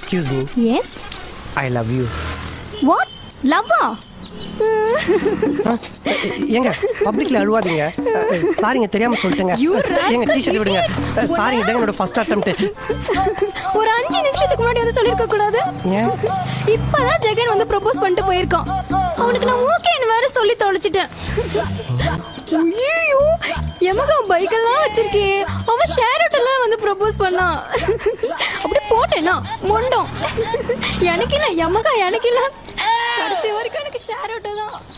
Excuse me yes I love you what லவ்வா ஏங்க பப்ளிக்ல அழுவாதீங்க சாரிங்க தெரியாம சொல்லிட்டேங்க You rascal. ஏங்க டிஷர்ட் விடுங்க சாரிங்க இதாங்க என்னோட ஃபர்ஸ்ட் அட்டம்ப்ட் ஒரு அஞ்சு நிமிஷத்துக்கு முன்னாடி வந்து சொல்லிருக்க கூடாது ஏன் இப்பதான் ஜெகன் வந்து ப்ரப்போஸ் பண்ணிட்டு போயிருக்கான் அவனுக்கு நான் ஓகேன்னு வேற சொல்லி தொலைச்சிட்டேன் ஐயோ எமகா பைக்கெல்லாம் வச்சிருக்கே அவன் ஷேர் ஆட்டோலாம் வந்து ப்ரப்போஸ் பண்ணான் அப்படி போட்டேனா மொண்டம் எனக்கு இல்ல எமகா எனக்கு இல்ல கடைசி வரைக்கும் எனக்கு ஷேர் ஆட்டோ தான்